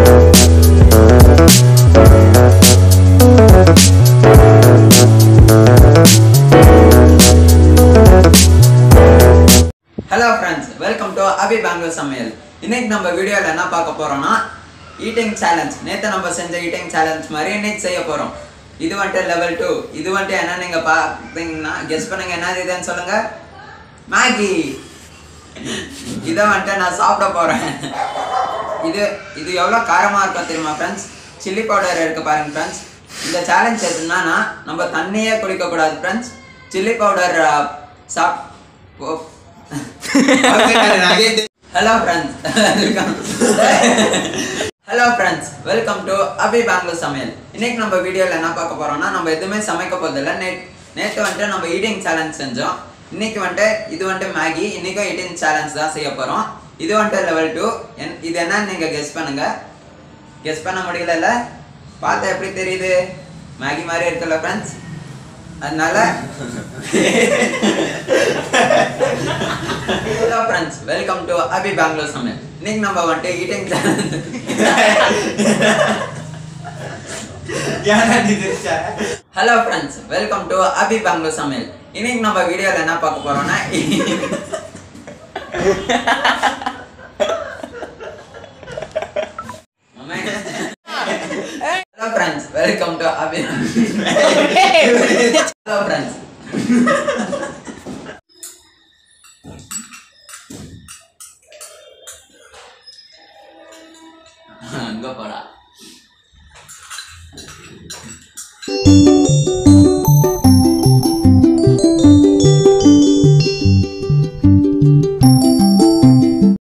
hello friends welcome to Abi Bangalore Samayal இன்னைக்கு நம்ம வீடியோவில் என்ன பார்க்க போறோம்னா ஈட்டிங் சேலஞ்ச் நேற்று நம்ம செஞ்ச ஈட்டிங் சேலஞ்ச் மாதிரி இன்னைக்கு செய்ய போறோம் இது வந்துட்டு லெவல் டூ இது வந்துட்டு என்ன நீங்க பார்த்தீங்கன்னா கெஸ் பண்ணுங்க என்னது இதுன்னு சொல்லுங்க மேகி இதை வந்துட்டு நான் சாப்பிட போறேன் இது இது எவ்வளோ காரமாக இருக்கும் தெரியுமா ஃப்ரெண்ட்ஸ் சில்லி பவுடர் இருக்கு பாருங்க ஃப்ரெண்ட்ஸ் இந்த சேலஞ்ச் எதுனா நம்ம தண்ணியே குடிக்கக்கூடாது ஃப்ரெண்ட்ஸ் சில்லி பவுடர் சாப் hello friends welcome hello friends welcome to Abi Bangalore Samayal இன்னைக்கு நம்ம வீடியோவில் என்ன பார்க்க போறோம்னா நம்ம எதுவுமே சமைக்க போதில்லை நேட் நேற்று வந்துட்டு நம்ம ஈட்டிங் சேலஞ்ச் செஞ்சோம் இன்னைக்கு வந்துட்டு இது வந்துட்டு மேகி இன்னைக்கும் ஈட்டிங் சேலஞ்ச் தான் செய்ய போகிறோம் இது வந்துட்டு லெவல் டூ என் இது என்னன்னு நீங்கள் கெஸ் பண்ணுங்க கெஸ் பண்ண முடியலல்ல பார்த்தா எப்படி தெரியுது மேகி மாதிரி இருக்குல்ல ஃப்ரெண்ட்ஸ் அதனால hello friends welcome to Abi Bangalore Samayal இன்னைக்கு நம்ம வந்துட்டு eating hello friends welcome to Abi Bangalore Samayal இன்னைக்கு நம்ம வீடியோவில் என்ன பார்க்க போறோம்னா hello friends welcome to Abi hello friends அங்க போடா